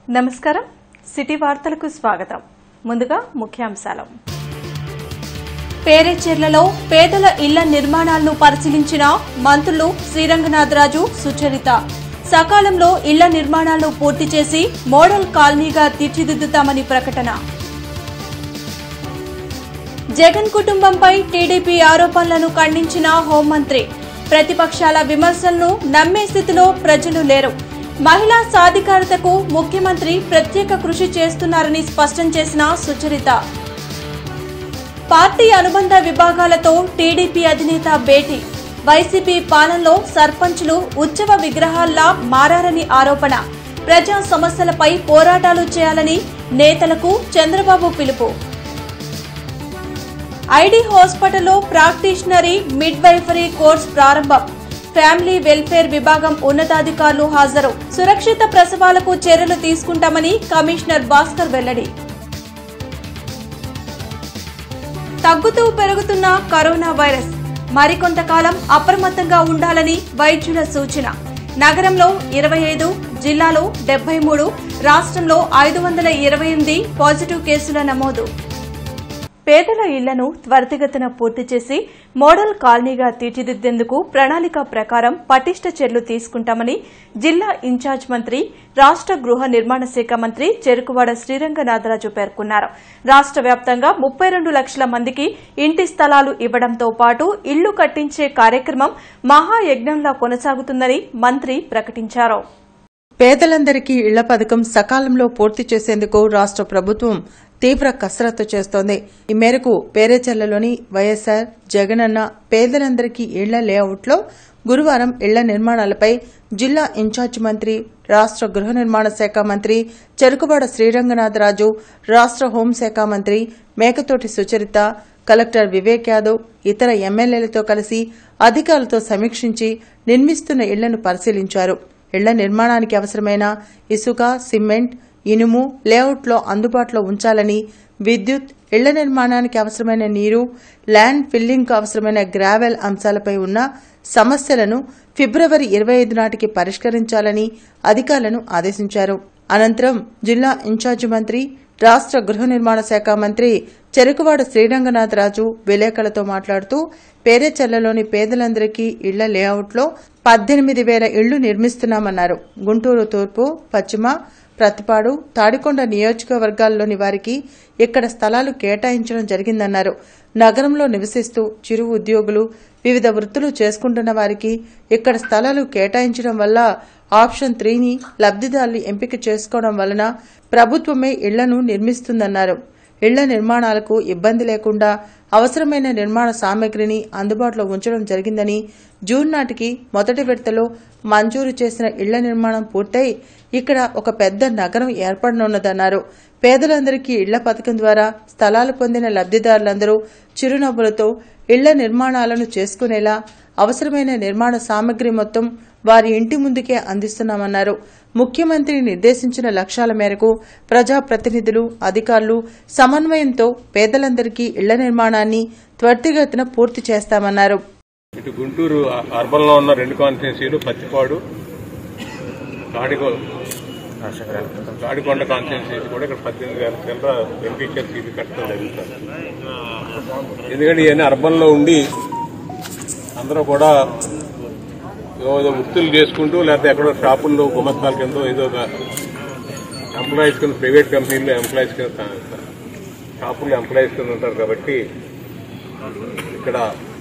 నమస్కారం సిటీ వార్తలకు స్వాగతం ముందుగా ముఖ్యాంశాలు పేరేచెర్లలో పేదల ఇళ్ల నిర్మాణాలను పరిశీలించిన మంత్రులు శ్రీరంగనాథరాజు సుచరిత సకాలంలో ఇళ్ల నిర్మాణాలను పూర్తి చేసి మోడల్ కాలనీగా తీర్చిదిద్దుతామని ప్రకటన జగన్ కుటుంబంపై టీడీపీ ఆరోపణలను ఖండించిన హోంమంత్రి ప్రతిపక్షాల విమర్శలను నమ్మే స్థితిలో ప్రజలు లేరు మహిళా సాధికారతకు ముఖ్యమంత్రి ప్రత్యేక కృషి చేస్తున్నారని స్పష్టం చేసిన సుచరిత పార్టీ అనుబంధ విభాగాలతో టీడీపీ అధినేత భేటీ వైసీపీ పాలనలో సర్పంచులు ఉత్సవ విగ్రహాల్లా మారారని ఆరోపణ ప్రజా సమస్యలపై పోరాటాలు చేయాలని నేతలకు చంద్రబాబు పిలుపు ఐడి హాస్పిటల్లో ప్రాక్టీషనరీ మిడ్ వైఫరీ కోర్స్ ప్రారంభం ఫ్యామిలీ వెల్ఫేర్ విభాగం ఉన్నతాధికారులు హాజరు సురక్షిత ప్రసవాలకు చర్యలు తీసుకుంటామని కమిషనర్ భాస్కర్ వెల్లడి తగ్గుతూ పెరుగుతున్న కరోనా వైరస్ మరికొంతకాలం అప్రమత్తంగా ఉండాలని వైద్యుల సూచన నగరంలో ఇరవై ఐదు జిల్లాలో డెబ్బై మూడు రాష్ట్రంలో ఐదు వందల ఇరవై ఎనిమిది పాజిటివ్ కేసుల నమోదు పేదల ఇళ్లను త్వరితగతిన పూర్తి చేసి మోడల్ కాలనీగా తీర్చిదిద్దేందుకు ప్రణాళిక ప్రకారం పటిష్ట చర్యలు తీసుకుంటామని జిల్లా ఇన్ఛార్జ్ మంత్రి రాష్ట గృహ నిర్మాణ శాఖ మంత్రి చెరుకువాడ శ్రీరంగనాథరాజు పేర్కొన్నారు రాష్ట వ్యాప్తంగా ముప్పై రెండు లక్షల మందికి ఇంటి స్థలాలు ఇవ్వడంతో పాటు ఇళ్లు కట్టించే కార్యక్రమం మహాయజ్ఞంలా కొనసాగుతుందని మంత్రి ప్రకటించారు పేదలందరికీ ఇళ్ల పథకం సకాలంలో పూర్తి చేసేందుకు రాష్ట ప్రభుత్వం తీవ్ర కసరత్తు చేస్తోంది ఈ మేరకు పేరేచెర్లలోని వైఎస్సార్ జగనన్న పేదలందరికీ ఇళ్ల లేఅవుట్లో గురువారం ఇళ్ల నిర్మాణాలపై జిల్లా ఇన్ఛార్జ్ మంత్రి రాష్ట గృహ నిర్మాణ శాఖ మంత్రి చెరుకువాడ శ్రీరంగనాథరాజు రాష్ట హోంశాఖ మంత్రి మేకతోటి సుచరిత కలెక్టర్ వివేక్ యాదవ్ ఇతర ఎమ్మెల్యేలతో కలిసి అధికారులతో సమీక్షించి నిర్మిస్తున్న ఇళ్లను పరిశీలించారు ఇళ్ల నిర్మాణానికి అవసరమైన ఇసుక సిమెంట్ ఇనుము లేఅవుట్లో అందుబాటులో ఉంచాలని విద్యుత్ ఇళ్ల నిర్మాణానికి అవసరమైన నీరు ల్యాండ్ ఫిల్లింగ్కు అవసరమైన గ్రావెల్ అంశాలపై ఉన్న సమస్యలను ఫిబ్రవరి ఇరవై ఐదు నాటికి పరిష్కరించాలని అధికారులను ఆదేశించారు అనంతరం జిల్లా ఇన్ఛార్జి మంత్రి రాష్ట గృహ నిర్మాణ శాఖ మంత్రి చెరుకువాడ శ్రీరంగనాథరాజు విలేకరులతో మాట్లాడుతూ పేరేచెర్లలోని పేదలందరికీ ఇళ్ల లేఅవుట్లో పద్దెనిమిది వేల ఇళ్లు నిర్మిస్తున్నామన్నారు గుంటూరు తూర్పు పశ్చిమ ప్రతిపాడు తాడికొండ నియోజకవర్గాల్లోని వారికి ఇక్కడ స్థలాలు కేటాయించడం జరిగిందన్నారు నగరంలో నివసిస్తూ చిరు ఉద్యోగులు వివిధ వృత్తులు చేసుకుంటున్న వారికి ఇక్కడ స్థలాలు కేటాయించడం వల్ల ఆప్షన్ త్రీని లబ్దిదారులు ఎంపిక చేసుకోవడం వలన ప్రభుత్వమే ఇళ్లను నిర్మిస్తుందన్నారు ఇళ్ల నిర్మాణాలకు ఇబ్బంది లేకుండా అవసరమైన నిర్మాణ సామగ్రిని అందుబాటులో ఉంచడం జరిగిందని జూన్ నాటికి మొదటి విడతలో మంజూరు చేసిన ఇళ్ల నిర్మాణం పూర్తయి ఇక్కడ ఒక పెద్ద నగరం ఏర్పడనున్నదన్నారు పేదలందరికీ ఇళ్ల పథకం ద్వారా స్థలాలు పొందిన లబ్దిదారులందరూ చిరునవ్వులతో ఇళ్ల నిర్మాణాలను చేసుకునేలా అవసరమైన నిర్మాణ సామగ్రి మొత్తం వారి ఇంటి ముందుకే అందిస్తున్నామన్నారు ముఖ్యమంత్రి నిర్దేశించిన లక్ష్యాల మేరకు ప్రజాప్రతినిధులు అధికారులు సమన్వయంతో పేదలందరికీ ఇళ్ల నిర్మాణాన్ని త్వరితగతిన పూర్తి చేస్తామన్నారు ఇటు గుంటూరు అర్బన్ లో ఉన్న రెండు కాన్స్టిట్యున్సీలు పచ్చిపాడు తాడిగో తాడికొండ కాన్స్టిట్యున్సీ కూడా ఇక్కడ పద్దెనిమిది వేల చిల్లర బెనిఫిషియర్ సీట్లు కట్టడం జరుగుతుంది ఎందుకంటే ఇవన్నీ అర్బన్ లో ఉండి అందరూ కూడా ఏదో వృత్తులు చేసుకుంటూ లేకపోతే ఎక్కడో షాపుల్లో గుమస్తాల కింద ఏదో ఒక ఎంప్లాయీస్ కింద ప్రైవేట్ కంపెనీల్లో ఎంప్లాయీస్ కింద షాపుల్లో ఎంప్లాయీస్ కింద ఉంటారు కాబట్టి ఇక్కడ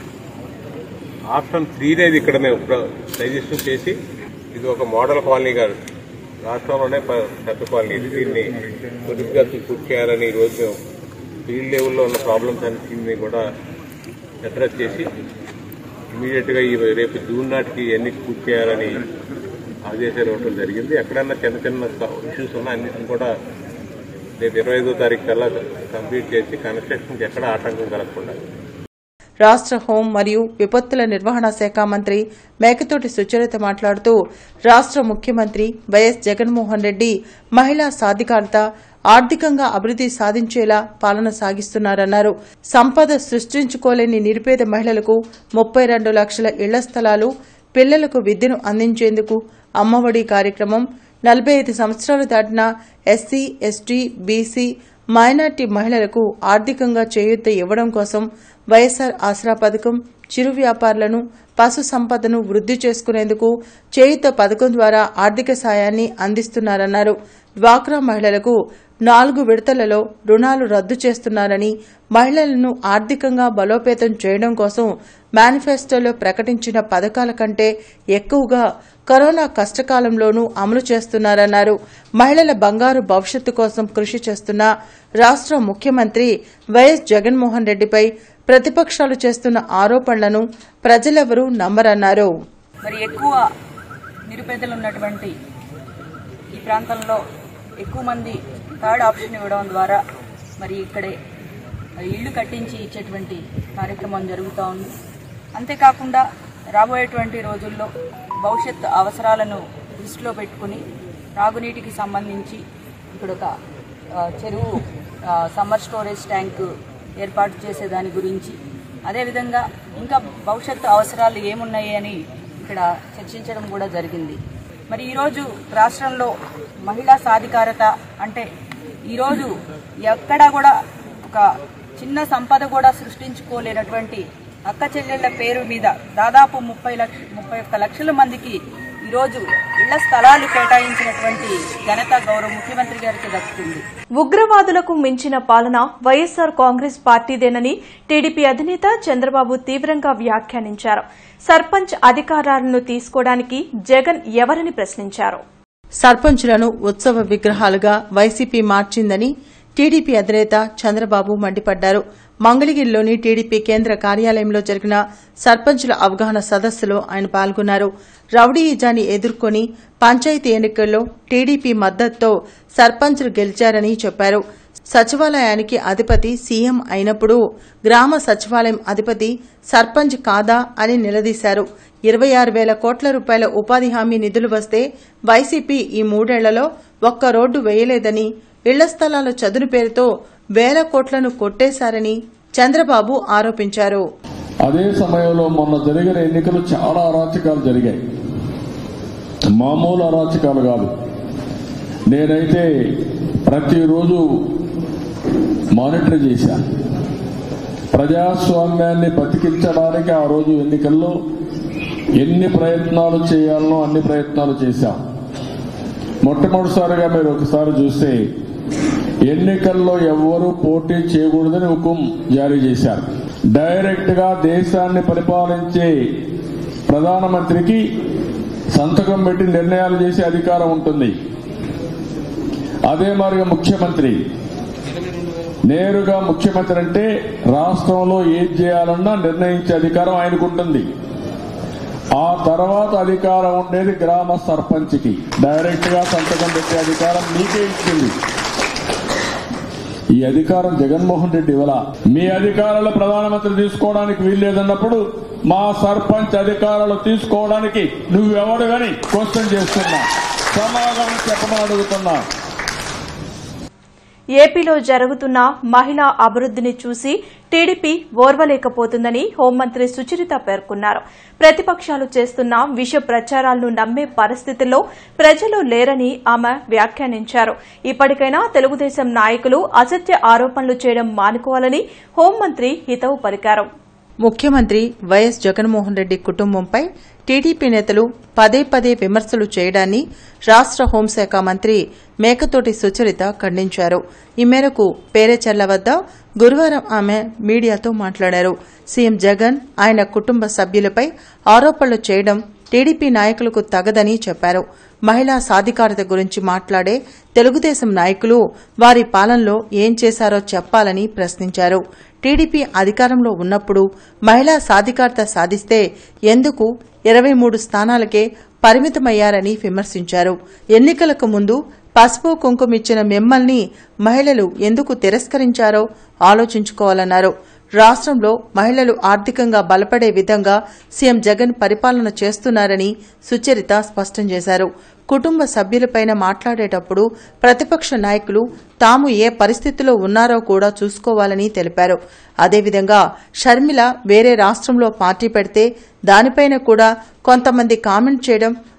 ఆప్షన్ త్రీ అనేది ఇక్కడ మేము సజెషన్ చేసి ఇది ఒక మోడల్ కాలనీగా రాష్ట్రంలోనే ప- పెద్ద కాలనీ ఇది దీన్ని పొదుపుగా పూర్తి చేయాలని ఈరోజు మేము ఫీల్డ్ లెవెల్లో ఉన్న ప్రాబ్లమ్స్ అన్నింటినీ కూడా అడ్రస్ చేసి ఇమీడియట్ గా ఈ రేపు జూన్ నాటికి ఎన్ని పూర్తి చేయాలని ఆదేశాలు ఇవ్వడం జరిగింది ఎక్కడన్నా చిన్న చిన్న ఇష్యూస్ ఉన్నా అన్నింటిని కూడా రేపు ఇరవై ఐదో తారీఖు కల్లా కంప్లీట్ చేసి కన్స్ట్రక్షన్కి ఎక్కడ ఆటంకం కలగకుండా రాష్ట్ర హోం మరియు విపత్తుల నిర్వహణ శాఖ మంత్రి మేకతోటి సుచరిత మాట్లాడుతూ రాష్ట్ర ముఖ్యమంత్రి వైఎస్ జగన్మోహన్ రెడ్డి మహిళా సాధికారత ఆర్థికంగా అభివృద్ది సాధించేలా పాలన సాగిస్తున్నారన్నారు సంపద సృష్టించుకోలేని నిరుపేద మహిళలకు ముప్పై రెండు లక్షల ఇళ్ల స్థలాలు పిల్లలకు విద్యను అందించేందుకు అమ్మఒడి కార్యక్రమం నలభై ఐదు సంవత్సరాలు దాటిన ఎస్సీ ఎస్టీ బీసీ మైనార్టీ మహిళలకు ఆర్థికంగా చేయూత ఇవ్వడం కోసం వైఎస్సార్ ఆసరా పథకం చిరు వ్యాపారులను పశు సంపదను వృద్ధి చేసుకునేందుకు చేయుత పథకం ద్వారా ఆర్థిక సాయాన్ని అందిస్తున్నారన్నారు డ్వాక్రా మహిళలకు నాలుగు విడతలలో రుణాలు రద్దు చేస్తున్నారని మహిళలను ఆర్థికంగా బలోపేతం చేయడం కోసం మేనిఫెస్టోలో ప్రకటించిన పథకాల కంటే ఎక్కువగా కరోనా కష్టకాలంలోనూ అమలు చేస్తున్నారన్నారు మహిళల బంగారు భవిష్యత్తు కోసం కృషి చేస్తున్న రాష్ట్ర ముఖ్యమంత్రి వైఎస్ జగన్మోహన్ రెడ్డిపై ప్రతిపక్షాలు చేస్తున్న ఆరోపణలను ప్రజలెవరూ నమ్మరన్నారు మరి ఎక్కువ నిరుపేదలు ఉన్నటువంటి ఈ ప్రాంతంలో ఎక్కువ మంది థర్డ్ ఆప్షన్ ఇవ్వడం ద్వారా మరి ఇక్కడే మరి ఇల్లు కట్టించి ఇచ్చేటువంటి కార్యక్రమం జరుగుతూ ఉంది అంతేకాకుండా రాబోయేటువంటి రోజుల్లో భవిష్యత్ అవసరాలను దృష్టిలో పెట్టుకుని తాగునీటికి సంబంధించి ఇక్కడ ఒక ఆ, చెరువు ఆ, సమ్మర్ స్టోరేజ్ ట్యాంక్ ఏర్పాటు చేసే దాని గురించి అదేవిధంగా ఇంకా భవిష్యత్తు అవసరాలు ఏమున్నాయి అని ఇక్కడ చర్చించడం కూడా జరిగింది మరి ఈరోజు రాష్ట్రంలో మహిళా సాధికారత అంటే ఈరోజు ఎక్కడా కూడా ఒక చిన్న సంపద కూడా సృష్టించుకోలేనటువంటి అక్క చెల్లెళ్ల పేరు మీద దాదాపు ముప్పై లక్ష ముప్పై ఒక్క లక్షల మందికి ఈరోజు ఇళ్ల స్థలాలు కేటాయించినటువంటి ఘనత గౌరవ ముఖ్యమంత్రి గారికి దక్కుతుంది ఉగ్రవాదులకు మించిన పాలన వైఎస్సార్ కాంగ్రెస్ పార్టీదేనని టీడీపీ అధినేత చంద్రబాబు తీవ్రంగా వ్యాఖ్యానించారు సర్పంచ్ అధికారాలను తీసుకోవడానికి జగన్ ఎవరని ప్రశ్నించారు సర్పంచులను ఉత్సవ విగ్రహాలుగా వైసీపీ మార్చిందని టీడీపీ అధినేత చంద్రబాబు మండిపడ్డారు మంగళగిరిలోని టీడీపీ కేంద్ర కార్యాలయంలో జరిగిన సర్పంచుల అవగాహన సదస్సులో ఆయన పాల్గొన్నారు రౌడీయిజాన్ని ఎదుర్కొని పంచాయతీ ఎన్నికల్లో టీడీపీ మద్దతుతో సర్పంచులు గెలిచారని చెప్పారు సచివాలయానికి అధిపతి సీఎం అయినప్పుడు గ్రామ సచివాలయం అధిపతి సర్పంచ్ కాదా అని నిలదీశారు ఇరవై ఆరు వేల కోట్ల రూపాయల ఉపాధి హామీ నిధులు వస్తే వైసీపీ ఈ మూడేళ్లలో ఒక్క రోడ్డు వేయలేదని ఇళ్ల స్థలాల చదును పేరుతో వేల కోట్లను కొట్టేశారని చంద్రబాబు ఆరోపించారు అదే సమయంలో మొన్న జరిగిన ఎన్నికలు చాలా అరాచకాలు జరిగాయి మామూలు అరాచకాలు కాదు నేనైతే ప్రతిరోజు మానిటర్ చేశాను ప్రజాస్వామ్యాన్ని బతికించడానికి ఆ రోజు ఎన్నికల్లో ఎన్ని ప్రయత్నాలు చేయాలనో అన్ని ప్రయత్నాలు చేశాం మొట్టమొదటిసారిగా మీరు ఒకసారి చూస్తే ఎన్నికల్లో ఎవ్వరూ పోటీ చేయకూడదని హుకుం జారీ చేశారు డైరెక్ట్ గా దేశాన్ని పరిపాలించే ప్రధానమంత్రికి సంతకం పెట్టి నిర్ణయాలు చేసే అధికారం ఉంటుంది అదే మరిగా ముఖ్యమంత్రి నేరుగా ముఖ్యమంత్రి అంటే రాష్ట్రంలో ఏం చేయాలన్నా నిర్ణయించే అధికారం ఆయనకు ఉంటుంది ఆ తర్వాత అధికారం ఉండేది గ్రామ సర్పంచ్కి డైరెక్ట్ గా సంతకం పెట్టే అధికారం మీకే ఇచ్చింది ఈ అధికారం జగన్మోహన్ రెడ్డి ఇవ్వాల మీ అధికారాలు ప్రధానమంత్రి తీసుకోవడానికి వీల్లేదన్నప్పుడు మా సర్పంచ్ అధికారాలు తీసుకోవడానికి నువ్వెవడు అని క్వశ్చన్ చేస్తున్నా సమాధానం చెప్పమని అడుగుతున్నా ఏపీలో జరుగుతున్న మహిళా అభివృద్దిని చూసి టీడీపీ ఓర్వలేకపోతుందని హోంమంత్రి సుచరిత పేర్కొన్నారు ప్రతిపక్షాలు చేస్తున్న విష ప్రచారాలను నమ్మే పరిస్థితుల్లో ప్రజలు లేరని ఆమె వ్యాఖ్యానించారు ఇప్పటికైనా తెలుగుదేశం నాయకులు అసత్య ఆరోపణలు చేయడం మానుకోవాలని హోంమంత్రి హితవు పలికారు ముఖ్యమంత్రి వైఎస్ జగన్మోహన్ రెడ్డి కుటుంబంపై టీడీపీ నేతలు పదే పదే విమర్శలు చేయడాన్ని రాష్ట హోంశాఖ మంత్రి మేకతోటి సుచరిత ఖండించారు ఈ మేరకు పేరేచర్ల వద్ద గురువారం ఆమె మీడియాతో మాట్లాడారు సీఎం జగన్ ఆయన కుటుంబ సభ్యులపై ఆరోపణలు చేయడం టీడీపీ నాయకులకు తగదని చెప్పారు మహిళా సాధికారత గురించి మాట్లాడే తెలుగుదేశం నాయకులు వారి పాలనలో ఏం చేశారో చెప్పాలని ప్రశ్నించారు టీడీపీ అధికారంలో ఉన్నప్పుడు మహిళా సాధికారత సాధిస్తే ఎందుకు ఇరవై మూడు స్థానాలకే పరిమితమయ్యారని విమర్శించారు ఎన్నికలకు ముందు పసుపు కుంకుమిచ్చిన మిమ్మల్ని మహిళలు ఎందుకు తిరస్కరించారో ఆలోచించుకోవాలన్నారు రాష్ట్రంలో మహిళలు ఆర్థికంగా బలపడే విధంగా సీఎం జగన్ పరిపాలన చేస్తున్నారని సుచరిత స్పష్టం చేశారు కుటుంబ సభ్యులపైన మాట్లాడేటప్పుడు ప్రతిపక్ష నాయకులు తాము ఏ పరిస్థితిలో ఉన్నారో కూడా చూసుకోవాలని తెలిపారు అదేవిధంగా షర్మిల వేరే రాష్ట్రంలో పార్టీ పెడితే దానిపైన కూడా కొంతమంది కామెంట్ చేయడం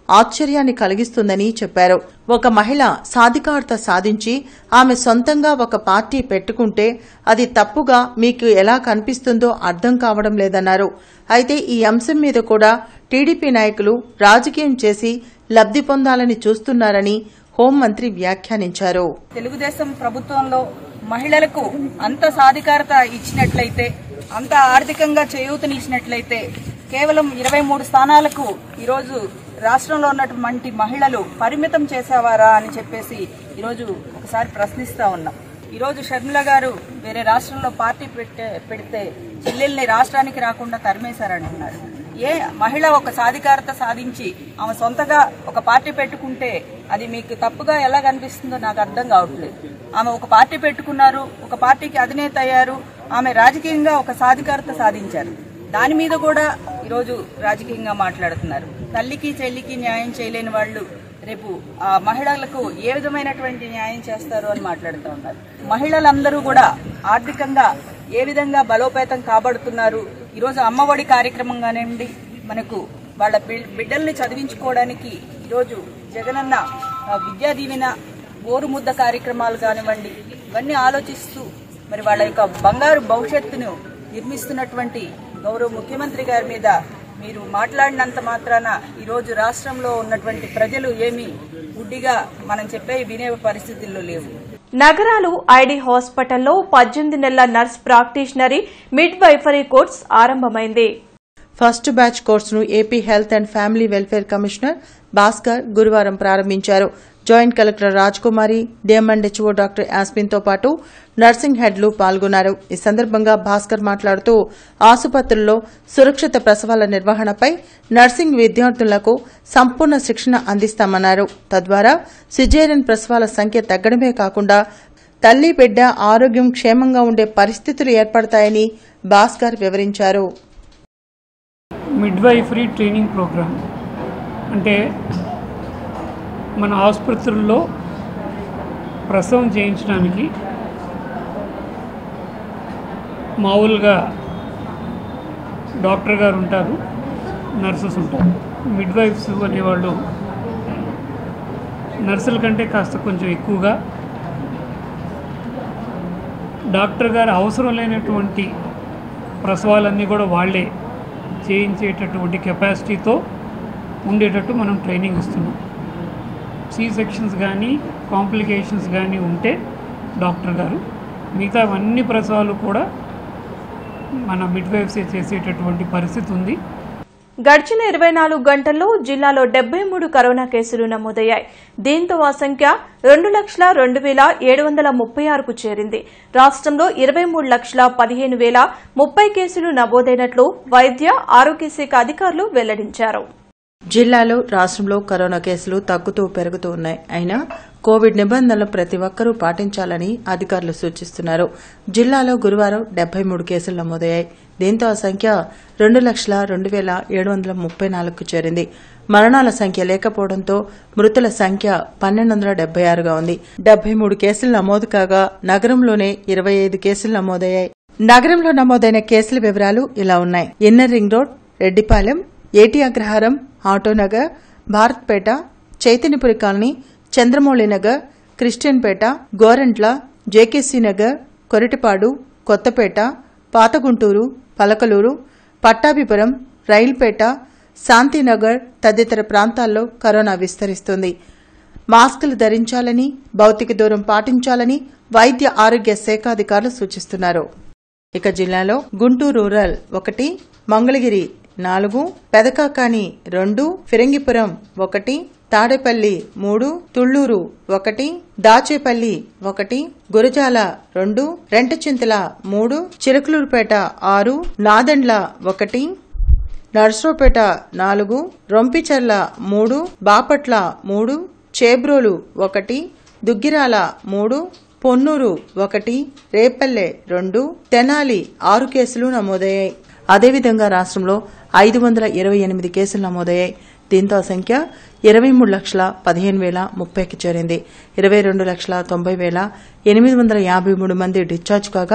ఆశ్చర్యాన్ని కలిగిస్తుందని చెప్పారు ఒక మహిళ సాధికారత సాధించి ఆమె సొంతంగా ఒక పార్టీ పెట్టుకుంటే అది తప్పుగా మీకు ఎలా కనిపిస్తుందో అర్థం కావడం లేదన్నారు అయితే ఈ అంశం మీద కూడా టీడీపీ నాయకులు రాజకీయం చేసి లబ్ధి పొందాలని చూస్తున్నారని హోంమంత్రి వ్యాఖ్యానించారు తెలుగుదేశం ప్రభుత్వంలో మహిళలకు అంత సాధికారత ఇచ్చినట్లయితే అంత ఆర్థికంగా చేయూతనిచ్చినట్లయితే కేవలం ఇరవై మూడు స్థానాలకు ఈరోజు రాష్ట్రంలో ఉన్నటువంటి మహిళలు పరిమితం చేసేవారా అని చెప్పేసి ఈరోజు ఒకసారి ప్రశ్నిస్తా ఉన్నాం ఈరోజు షర్మిల గారు వేరే రాష్ట్రంలో పార్టీ పెట్టే పెడితే చెల్లెల్ని రాష్ట్రానికి రాకుండా తరిమేశారని అన్నారు ఏ మహిళ ఒక సాధికారత సాధించి ఆమె సొంతగా ఒక పార్టీ పెట్టుకుంటే అది మీకు తప్పుగా ఎలా కనిపిస్తుందో నాకు అర్థం కావట్లేదు ఆమె ఒక పార్టీ పెట్టుకున్నారు ఒక పార్టీకి అధినేత అయ్యారు ఆమె రాజకీయంగా ఒక సాధికారత సాధించారు దాని మీద కూడా ఈరోజు రాజకీయంగా మాట్లాడుతున్నారు తల్లికి చెల్లికి న్యాయం చేయలేని వాళ్ళు రేపు ఆ మహిళలకు ఏ విధమైనటువంటి న్యాయం చేస్తారు అని మాట్లాడుతూ ఉన్నారు మహిళలందరూ కూడా ఆర్థికంగా ఏ విధంగా బలోపేతం కాబడుతున్నారు ఈరోజు అమ్మఒడి కార్యక్రమం కానివ్వండి మనకు వాళ్ళ బిడ్- బిడ్డల్ని చదివించుకోవడానికి ఈరోజు జగనన్న ఆ, విద్యా దీవెన ఓరు ముద్ద కార్యక్రమాలు కానివ్వండి ఇవన్నీ ఆలోచిస్తూ మరి వాళ్ళ యొక్క బంగారు భవిష్యత్తును నిర్మిస్తున్నటువంటి గౌరవ ముఖ్యమంత్రి గారి మీద మీరు మాట్లాడినంత మాత్రాన ఈరోజు రాష్ట్రంలో ఉన్నటువంటి ప్రజలు ఏమీ గుడ్డిగా మనం చెప్పే వినే పరిస్థితుల్లో లేవు నగరాలు ఐడి హాస్పిటల్లో పద్దెనిమిది నెలల nurse practitioner midwifery course ఆరంభమైంది ఫస్ట్ బ్యాచ్ కోర్సును AP health and family welfare commissioner Bhaskar గురువారం ప్రారంభించారు joint collector Rajkumari DM and HO doctor Yasmin తో పాటు నర్సింగ్ హెడ్లు పాల్గొన్నారు ఈ సందర్భంగా భాస్కర్ మాట్లాడుతూ ఆసుపత్రుల్లో సురక్షిత ప్రసవాల నిర్వహణపై నర్సింగ్ విద్యార్థులకు సంపూర్ణ శిక్షణ అందిస్తామన్నారు తద్వారా సిజేరియన్ ప్రసవాల సంఖ్య తగ్గడమే కాకుండా తల్లి బిడ్డ ఆరోగ్యం క్షేమంగా ఉండే పరిస్థితులు ఏర్పడతాయని భాస్కర్ వివరించారు మిడ్వైఫరీ ట్రైనింగ్ ప్రోగ్రామ్ అంటే మన ఆసుపత్రుల్లో ప్రసవం చేయించడానికి మామూలుగా డాక్టర్ గారు ఉంటారు నర్సెస్ ఉంటారు మిడ్వైఫ్స్ అనేవాళ్ళు నర్సుల కంటే కాస్త కొంచెం ఎక్కువగా డాక్టర్ గారు అవసరం లేనటువంటి ప్రసవాలన్నీ కూడా వాళ్ళే చేయించేటటువంటి కెపాసిటీతో ఉండేటట్టు మనం ట్రైనింగ్ ఇస్తున్నాం సి సెక్షన్స్ కానీ కాంప్లికేషన్స్ కానీ ఉంటే డాక్టర్ గారు మిగతా అన్ని ప్రసవాలు కూడా మన మిడ్వైఫ్సే చేసేటటువంటి పరిస్థితి ఉంది గడిచిన ఇరవై నాలుగు గంటల్లో జిల్లాలో డెబ్బై మూడు కరోనా కేసులు నమోదయ్యాయి దీంతో ఆ సంఖ్య రెండు లక్షల రెండు వేల ఏడు వందల ముప్పై ఆరుకు చేరింది రాష్ట్రంలో ఇరవై మూడు లక్షల పదిహేను వేల ముప్పై కేసులు నమోదైనట్లు వైద్య ఆరోగ్య శాఖ అధికారులు వెల్లడించారు జిల్లాలో రాష్ట్రంలో కరోనా కేసులు తగ్గుతూ పెరుగుతూ ఉన్నాయి అయినా కోవిడ్ నిబంధనలు ప్రతి ఒక్కరూ పాటించాలని అధికారులు సూచిస్తున్నారు జిల్లాలో గురువారం డెబ్బై మూడు కేసులు నమోదయ్యాయి దీంతో ఆ సంఖ్య రెండు లక్షల రెండు వేల ఏడు వందల ముప్పై నాలుగుకు చేరింది మరణాల సంఖ్య లేకపోవడంతో మృతుల సంఖ్య పన్నెండు వందల డెబ్బై ఆరుగా ఉంది డెబ్బై మూడు కేసులు నమోదు కాగా నగరంలోనే ఇరవై ఐదు కేసులు నమోదయ్యాయి నగరంలో నమోదైన కేసుల వివరాలు ఇలా ఉన్నాయి inner ring road Reddipalem AT Agraharam Autonagar Bharatpet Chaitanyapuri colony Chandramouli Nagar Christianpet Gorantla JKC Nagar Koritepadu Kothapeta Pathaguntur Palakaluru Pattabhipuram Railpet Shantinagar తదితర ప్రాంతాల్లో కరోనా విస్తరిస్తుంది మాస్కులు ధరించాలని భౌతిక దూరం పాటించాలని వైద్య ఆరోగ్య శాఖ అధికారులు సూచిస్తున్నారు ఇక జిల్లాలో గుంటూరు రూరల్ ఒకటి మంగళగిరి నాలుగు పెదకాకాని రెండు ఫిరంగిపురం ఒకటి తాడేపల్లి మూడు తుళ్లూరు ఒకటి దాచేపల్లి ఒకటి గురజాల రెండు రెంటచింతల మూడు చిరుకులూరుపేట ఆరు నాదండ్ల ఒకటి నర్సరావుపేట నాలుగు రొంపిచర్ల మూడు బాపట్ల మూడు చేబ్రోలు ఒకటి దుగ్గిరాల మూడు పొన్నూరు ఒకటి రేపల్లె రెండు తెనాలి ఆరు కేసులు నమోదయ్యాయి అదేవిధంగా రాష్ట్రంలో ఐదు వందల ఇరవై ఎనిమిది కేసులు నమోదయ్యాయి దీంతో ఆ సంఖ్య ఇరవై మూడు లక్షల పదిహేను వేల ముప్పైకి చేరింది ఇరవై రెండు లక్షల తొంభై వేల ఎనిమిది వందల యాభై మూడు మంది డిశ్చార్జ్ కాగా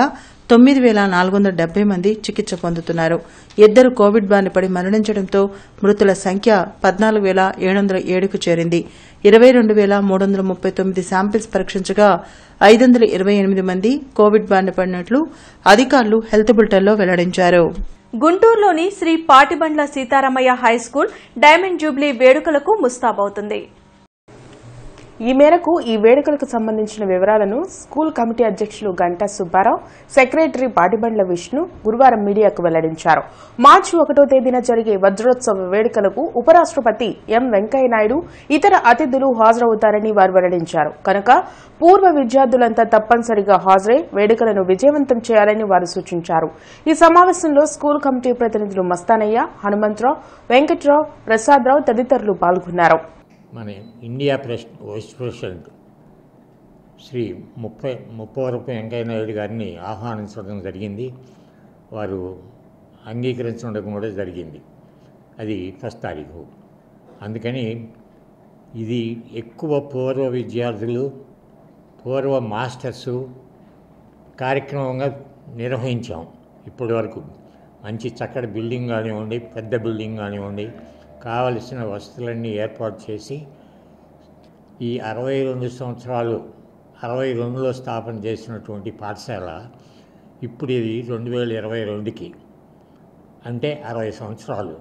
తొమ్మిది వేల నాలుగు వందల డెబ్బై మంది చికిత్స పొందుతున్నారు ఇద్దరు కోవిడ్ బారిన పడి మరణించడంతో మృతుల సంఖ్య పద్నాలుగు వేల ఏడు వందల ఏడుకు చేరింది ఇరవై రెండు వేల మూడు వందల ముప్పై తొమ్మిది శాంపిల్స్ పరీక్షించగా ఐదు వందల ఇరవై ఎనిమిది మంది కోవిడ్ బారిన పడినట్లు అధికారులు హెల్త్ బులెటిన్లో వెల్లడించారు గుంటూరులోని Shri Patibandla Sitaramaiah high school diamond jubilee వేడుకలకు ముస్తాబవుతుంది ఈ మేరకు ఈ వేడుకలకు సంబంధించిన వివరాలను స్కూల్ కమిటీ అధ్యక్షులు గంటా సుబ్బారావు సెక్రటరీ పాటిబండ్ల విష్ణు గురువారం మీడియాకు వెల్లడించారు మార్చి ఒకటో తేదీన జరిగే వజ్రోత్సవ వేడుకలకు ఉపరాష్ట్రపతి ఎం వెంకయ్యనాయుడు ఇతర అతిథులు హాజరవుతారని వారు వెల్లడించారు కనుక పూర్వ విద్యార్థులంతా తప్పనిసరిగా హాజరై వేడుకలను విజయవంతం చేయాలని వారు సూచించారు ఈ సమావేశంలో స్కూల్ కమిటీ ప్రతినిధులు మస్తానయ్య హనుమంతరావు వెంకట్రావు ప్రసాదరావు తదితరులు పాల్గొన్నారు మన India press vice president Shri ముప్పై ముప్పవరపు వెంకయ్య నాయుడు గారిని ఆహ్వానించడం జరిగింది వారు అంగీకరించడం కూడా జరిగింది అది ఫస్ట్ తారీఖు అందుకని ఇది ఎక్కువ పూర్వ విద్యార్థులు పూర్వ మాస్టర్సు కార్యక్రమంగా నిర్వహించాం ఇప్పటి వరకు మంచి చక్కటి బిల్డింగ్ కానివ్వండి పెద్ద బిల్డింగ్ కానివ్వండి కావలసిన వసతులన్నీ ఏర్పాటు చేసి ఈ అరవై రెండు సంవత్సరాలు అరవై రెండులో స్థాపన చేసినటువంటి పాఠశాల ఇప్పుడు ఇది రెండు వేల ఇరవై రెండుకి అంటే అరవై సంవత్సరాలు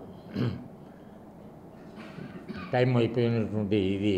టైం అయిపోయినటువంటి ఇది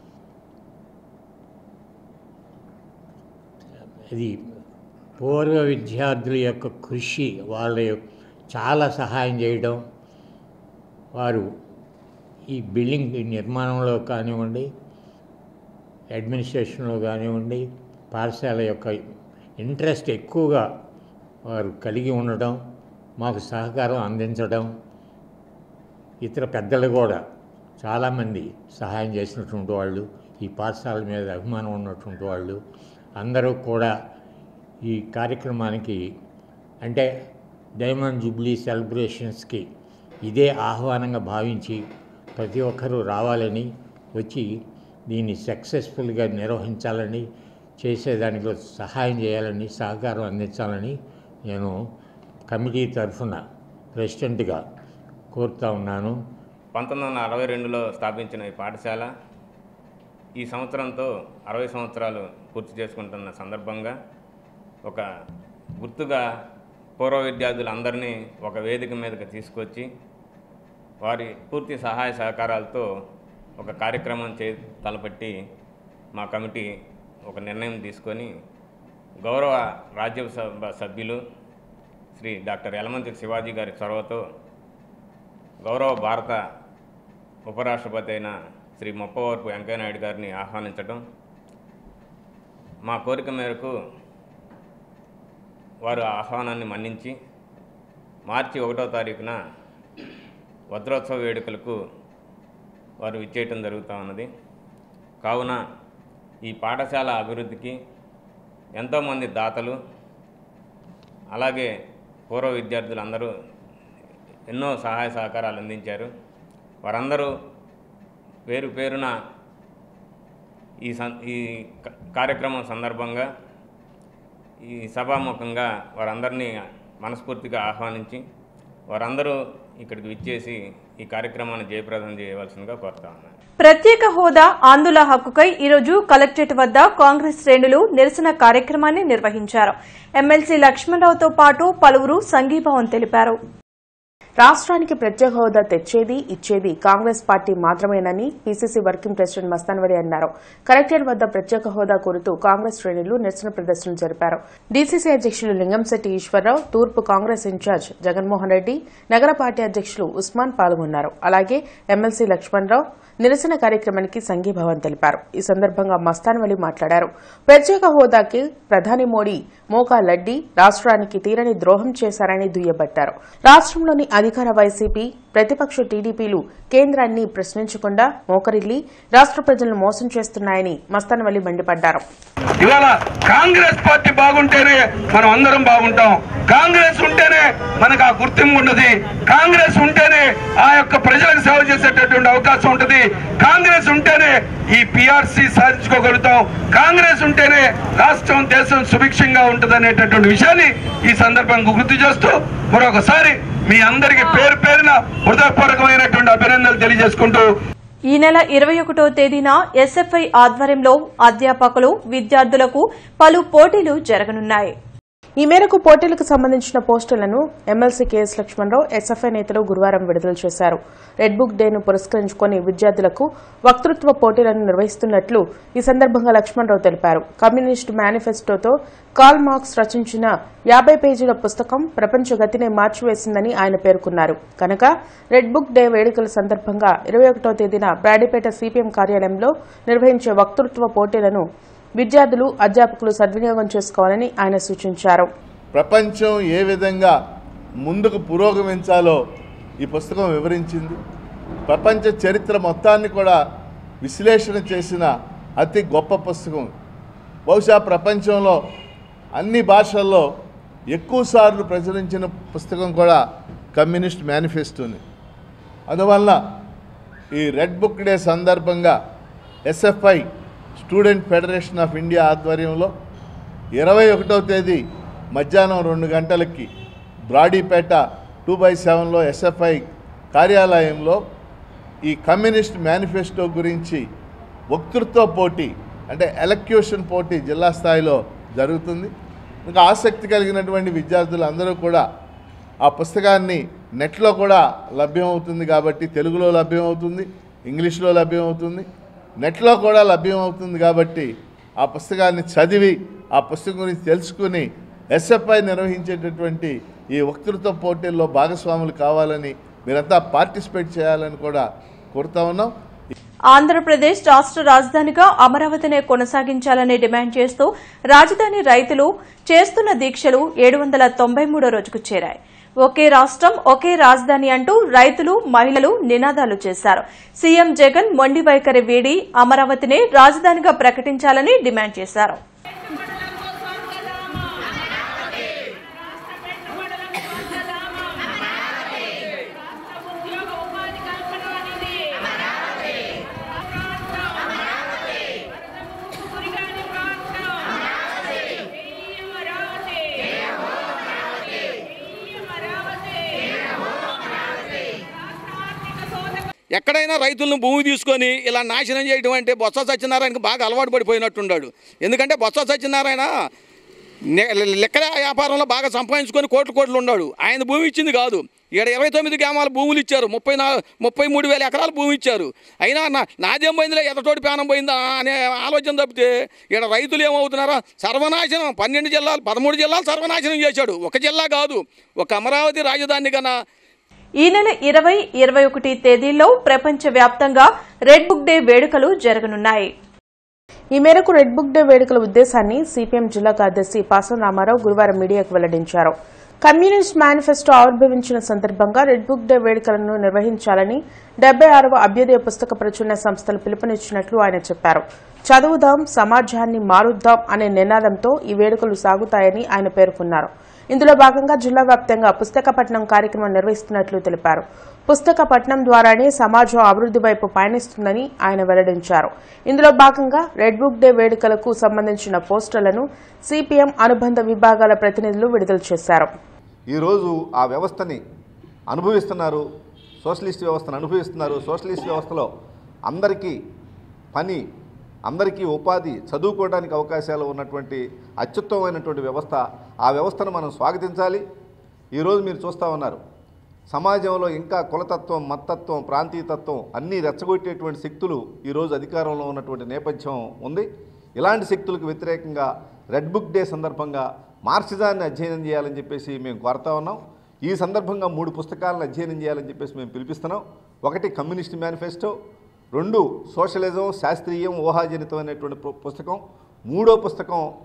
ఇది పూర్వ విద్యార్థుల యొక్క కృషి వాళ్ళ యొక్క చాలా సహాయం చేయడం వారు ఈ బిల్డింగ్ నిర్మాణంలో కానివ్వండి అడ్మినిస్ట్రేషన్లో కానివ్వండి పాఠశాల యొక్క ఇంట్రెస్ట్ ఎక్కువగా వారు కలిగి ఉండడం మాకు సహకారం అందించడం ఇతర పెద్దలు కూడా చాలామంది సహాయం చేసినటువంటి వాళ్ళు ఈ పాఠశాల మీద అభిమానం ఉన్నటువంటి వాళ్ళు అందరూ కూడా ఈ కార్యక్రమానికి అంటే డైమండ్ జూబ్లీ సెలబ్రేషన్స్కి ఇదే ఆహ్వానంగా భావించి ప్రతి ఒక్కరూ రావాలని వచ్చి దీన్ని సక్సెస్ఫుల్గా నిర్వహించాలని చేసేదానిలో సహాయం చేయాలని సహకారం అందించాలని నేను కమిటీ తరఫున ప్రెసిడెంట్గా కోరుతా ఉన్నాను పంతొమ్మిది వందల అరవై రెండులో స్థాపించిన ఈ పాఠశాల ఈ సంవత్సరంతో అరవై సంవత్సరాలు పూర్తి చేసుకుంటున్న సందర్భంగా ఒక గుర్తుగా పూర్వ విద్యార్థులందరినీ ఒక వేదిక మీదకి తీసుకొచ్చి వారి పూర్తి సహాయ సహకారాలతో ఒక కార్యక్రమం చే తలపెట్టి మా కమిటీ ఒక నిర్ణయం తీసుకొని గౌరవ రాజ్యసభ సభ్యులు శ్రీ డాక్టర్ యలమంతి శివాజీ గారి చొరవతో గౌరవ భారత ఉపరాష్ట్రపతి అయిన శ్రీ మొప్పవరపు వెంకయ్యనాయుడు గారిని ఆహ్వానించడం మా కోరిక మేరకు వారు ఆ ఆహ్వానాన్ని మన్నించి మార్చి ఒకటో తారీఖున వజ్రోత్సవ వేడుకలకు వారు విచ్చేయటం జరుగుతూ ఉన్నది కావున ఈ పాఠశాల అభివృద్ధికి ఎంతోమంది దాతలు అలాగే పూర్వ విద్యార్థులందరూ ఎన్నో సహాయ సహకారాలు అందించారు వారందరూ పేరు పేరున ఈ సం ఈ క- కార్యక్రమం సందర్భంగా ఈ సభాముఖంగా వారందరినీ మనస్ఫూర్తిగా ఆహ్వానించి వారందరూ ఇక్కడికి విచ్చేసి ఈ కార్యక్రమాన్ని జయప్రదం చేయవలసిందిగా కోరుతా ఉన్నాను ప్రత్యేక హోదా ఆందోళన హక్కుకై ఈరోజు కలెక్టరేట్ వద్ద కాంగ్రెస్ శ్రేణులు నిరసన కార్యక్రమాన్ని నిర్వహించారు ఎమ్మెల్సీ లక్ష్మణరావుతో పాటు పలువురు సంఘీభావం తెలిపారు రాష్ట్రానికి ప్రత్యేక హోదా తెచ్చేది ఇచ్చేది కాంగ్రెస్ పార్టీ మాత్రమేనని పీసీసీ వర్కింగ్ ప్రెసిడెంట్ మస్తాన్వరి అన్నారు కలెక్టరేట్ వద్ద ప్రత్యేక హోదా కోరుతూ కాంగ్రెస్ శ్రేణులు నిరసన ప్రదర్శనలు జరిపారు డీసీసీ అధ్యక్షులు లింగంశెట్టి ఈశ్వరరావు తూర్పు కాంగ్రెస్ ఇన్ఛార్జ్ జగన్మోహన్ రెడ్డి నగర పార్టీ అధ్యక్షులు ఉస్మాన్ పాల్గొన్నారు అలాగే ఎమ్మెల్సీ లక్ష్మణరావు నిరసన కార్యక్రమానికి సంఘీభావం తెలిపారు ఈ సందర్భంగా మస్తాన్వలి మాట్లాడారు ప్రత్యేక హోదాకి ప్రధాని మోడీ మోకా లడ్డి రాష్ట్రానికి తీరని ద్రోహం చేశారని దుయ్యబట్టారు రాష్ట్రంలోని అధికార వైసీపీ ప్రతిపక్ష టీడీపీలు కేంద్రాన్ని ప్రశ్నించకుండా మోకరిల్లి రాష్ట్ర ప్రజలను మోసం చేస్తున్నాయని మస్తానవల్లి మండిపడ్డారు ఇవాళ కాంగ్రెస్ పార్టీ బాగుంటేనే మనం అందరం బాగుంటాం కాంగ్రెస్ ఉంటేనే మనకు ఆ గుర్తింపు ఉన్నది కాంగ్రెస్ ఉంటేనే ఆ యొక్క ప్రజలకు సేవ చేసేటటువంటి అవకాశం ఉంటది కాంగ్రెస్ ఉంటేనే ఈ పిఆర్సి సాధించుకోగలుగుతాం కాంగ్రెస్ ఉంటేనే రాష్ట్రం దేశం సుభిక్షంగా ఉంటది అనేటటువంటి విషయాన్ని ఈ సందర్భంగా గుర్తు చేస్తూ మరొకసారి మీ అందరికీ పేరు పేరున హృదయపూర్వకమైనటువంటి అభినందనలు తెలియజేసుకుంటూ ఈ నెల ఇరవై ఒకటో తేదీన ఎస్ఎఫ్ఐ ఆధ్వర్యంలో అధ్యాపకులు విద్యార్థులకు పలు పోటీలు జరగనున్నాయి ఈ మేరకు పోటీలకు సంబంధించిన పోస్టులను ఎమ్మెల్సీ కెఎస్ లక్ష్మణరావు ఎస్ఎఫ్ఐ నేతలు గురువారం విడుదల చేశారు రెడ్ బుక్ డేను పురస్కరించుకుని విద్యార్థులకు వక్తృత్వ పోటీలను నిర్వహిస్తున్నట్లు ఈ సందర్భంగా లక్ష్మణరావు తెలిపారు కమ్యూనిస్టు మేనిఫెస్టోతో కాల్ మార్క్స్ రచించిన యాభై పేజీల పుస్తకం ప్రపంచ గతినే మార్చివేసిందని ఆయన పేర్కొన్నారు కనుక రెడ్ బుక్ డే వేడుకల సందర్భంగా ఇరవై ఒకటో తేదీన బ్రాడీపేట సిపిఎం కార్యాలయంలో నిర్వహించే వక్తృత్వ పోటీలను విద్యార్థులు అధ్యాపకులు సద్వినియోగం చేసుకోవాలని ఆయన సూచించారు ప్రపంచం ఏ విధంగా ముందుకు పురోగమించాలో ఈ పుస్తకం వివరించింది ప్రపంచ చరిత్ర మొత్తాన్ని కూడా విశ్లేషణ చేసిన అతి గొప్ప పుస్తకం బహుశా ప్రపంచంలో అన్ని భాషల్లో ఎక్కువసార్లు ప్రచురించిన పుస్తకం కూడా కమ్యూనిస్ట్ మేనిఫెస్టోని అందువల్ల ఈ రెడ్ బుక్ డే సందర్భంగా SFI student federation of India ఆధ్వర్యంలో ఇరవై ఒకటవ తేదీ మధ్యాహ్నం రెండు గంటలకి బ్రాడీపేట టూ బై సెవెన్లో ఎస్ఎఫ్ఐ కార్యాలయంలో ఈ కమ్యూనిస్ట్ మేనిఫెస్టో గురించి వక్తృత్వ పోటీ అంటే ఎలక్యూషన్ పోటీ జిల్లా స్థాయిలో జరుగుతుంది ఇంకా ఆసక్తి కలిగినటువంటి విద్యార్థులు అందరూ కూడా ఆ పుస్తకాన్ని నెట్లో కూడా లభ్యమవుతుంది కాబట్టి తెలుగులో లభ్యమవుతుంది ఇంగ్లీష్లో లభ్యమవుతుంది నెట్లో కూడా లభ్యమవుతుంది కాబట్టి ఆ పుస్తకాన్ని చదివి ఆ పుస్తకం గురించి తెలుసుకుని ఎస్ఎఫ్ఐ నిర్వహించేటటువంటి ఈ వక్తృత్వ పోటీల్లో భాగస్వాములు కావాలని మీరంతా పార్టిసిపేట్ చేయాలని కూడా కోరుతా ఉన్నాం ఆంధ్రప్రదేశ్ రాష్ట్ర రాజధానిగా అమరావతినే కొనసాగించాలని డిమాండ్ చేస్తూ రాజధాని రైతులు చేస్తున్న దీక్షలు ఏడు వందల తొంభై మూడో రోజుకు చేరాయి ఒకే రాష్ట్రం ఒకే రాజధాని అంటూ రైతులు మహిళలు నినాదాలు చేశారు సీఎం జగన్ మొండి వైఖరి వీడి అమరావతినే రాజధానిగా ప్రకటించాలని డిమాండ్ చేశారు ఎక్కడైనా రైతులను భూమి తీసుకొని ఇలా నాశనం చేయడం అంటే బొత్స సత్యనారాయణకి బాగా అలవాటు పడిపోయినట్టున్నాడు ఎందుకంటే బొత్స సత్యనారాయణ నె- లెక్కల వ్యాపారంలో బాగా సంపాదించుకొని కోట్లు కోట్లు ఉన్నాడు ఆయన భూమి ఇచ్చింది కాదు ఇక్కడ ఇరవై తొమ్మిది గ్రామాల భూములు ఇచ్చారు ముప్పై నా ముప్పై మూడు వేల ఎకరాల భూమి ఇచ్చారు అయినా నా నాదేం పోయిందిలే ఎదటోటి ప్రాణం పోయిందా అనే ఆలోచన తప్పితే ఇక్కడ రైతులు ఏమవుతున్నారా సర్వనాశనం పన్నెండు జిల్లాలు పదమూడు జిల్లాలు సర్వనాశనం చేశాడు ఒక జిల్లా కాదు ఒక అమరావతి రాజధాని కన్నా ఈ నెల ఇరవై ఇరవై ఒకటి తేదీల్లో ప్రపంచవ్యాప్తంగా రెడ్ బుక్ డే వేడుకలు జరగనున్నాయి ఈ మేరకు రెడ్ బుక్ డే వేడుకల ఉద్దేశాన్ని సిపిఎం జిల్లా కార్యదర్శి పాసం రామారావు గురువారం మీడియాకు వెల్లడించారు కమ్యూనిస్ట్ మేనిఫెస్టో ఆవిర్భవించిన సందర్భంగా రెడ్ బుక్ డే వేడుకలను నిర్వహించాలని డెబ్బై ఆరవ అభ్యుదయ పుస్తక ప్రచురణ సంస్థలు పిలుపునిచ్చినట్లు ఆయన చెప్పారు చదువుదాం సమాజాన్ని మారుద్దాం అనే నినాదంతో ఈ వేడుకలు సాగుతాయని ఆయన పేర్కొన్నారు ఇందులో భాగంగా జిల్లా వ్యాప్తంగా పుస్తక పట్నం కార్యక్రమం నిర్వహిస్తున్నట్లు తెలిపారు పుస్తక పట్నం ద్వారానే సమాజం అభివృద్ది వైపు పయనిస్తుందని ఆయన వెల్లడించారు ఇందులో భాగంగా రెడ్ బుక్ డే వేడుకలకు సంబంధించిన పోస్టర్లను సిపిఎం అనుబంధ విభాగాల ప్రతినిధులు విడుదల చేశారు ఈరోజు ఆ వ్యవస్థని అనుభవిస్తున్నారు సోషలిస్ట్ వ్యవస్థను అనుభవిస్తున్నారు సోషలిస్ట్ వ్యవస్థలో అందరికీ పని అందరికీ ఉపాధి చదువుకోవడానికి అవకాశాలు ఉన్నటువంటి అత్యుత్తమమైనటువంటి వ్యవస్థ ఆ వ్యవస్థను మనం స్వాగతించాలి ఈరోజు మీరు చూస్తూ ఉన్నారు సమాజంలో ఇంకా కులతత్వం మత్తత్వం ప్రాంతీయతత్వం అన్నీ రెచ్చగొట్టేటువంటి శక్తులు ఈరోజు అధికారంలో ఉన్నటువంటి నేపథ్యం ఉంది ఇలాంటి శక్తులకు వ్యతిరేకంగా రెడ్ బుక్ డే సందర్భంగా మార్క్సిజాన్ని అధ్యయనం చేయాలని చెప్పేసి మేము కోరుతా ఉన్నాం ఈ సందర్భంగా మూడు పుస్తకాలను అధ్యయనం చేయాలని చెప్పేసి మేము పిలిపిస్తున్నాం ఒకటి కమ్యూనిస్ట్ మేనిఫెస్టో రెండు సోషలిజం శాస్త్రీయం ఊహాజనితం అనేటువంటి పు- పుస్తకం మూడో పుస్తకం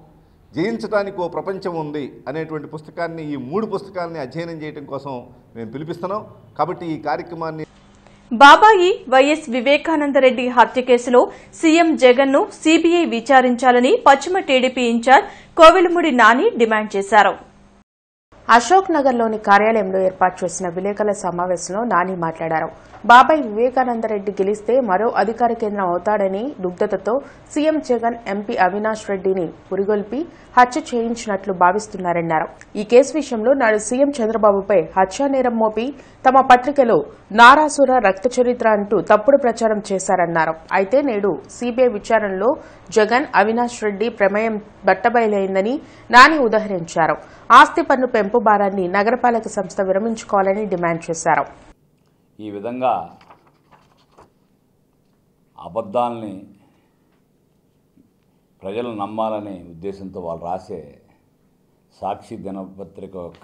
జయించడానికి ఓ ప్రపంచం ఉంది అనేటువంటి పుస్తకాన్ని ఈ మూడు పుస్తకాలని అధ్యయనం చేయడం కోసం మేము పిలిపిస్తున్నాం కాబట్టి ఈ కార్యక్రమాన్ని బాబాయి వైఎస్ వివేకానందరెడ్డి హత్య కేసులో సీఎం జగన్ ను సీబీఐ విచారించాలని పశ్చిమ TDP incharge Kovilamudi Nani demand చేశారు అశోక్ నగర్లోని కార్యాలయంలో ఏర్పాటు చేసిన విలేకరుల సమావేశంలో నాని మాట్లాడారు బాబాయ్ వివేకానందరెడ్డి గెలిస్తే మరో అధికార కేంద్రం అవుతాడని దుగ్ధతతో సీఎం జగన్ ఎంపీ అవినాష్ రెడ్డిని పురిగొల్పి హత్య చేయించినట్లు భావిస్తున్నారన్నారు ఈ కేసు విషయంలో నాడు సీఎం చంద్రబాబుపై హత్యానేరం మోపి తమ పత్రికలో నారాసుర రక్త చరిత్ర అంటూ తప్పుడు ప్రచారం చేశారన్నారు అయితే నేడు సీబీఐ విచారణలో జగన్ అవినాష్ రెడ్డి ప్రమేయం బట్టబయలైందని నాని ఉదహరించారు ఆస్తి పన్ను పెంపు భారాన్ని నగరపాలక సంస్థ విరమించుకోవాలని డిమాండ్ చేశారు ఈ విధంగా అబద్ధాలని ప్రజలు నమ్మాలనే ఉద్దేశంతో వాళ్ళు రాసే సాక్షి దినపత్రిక యొక్క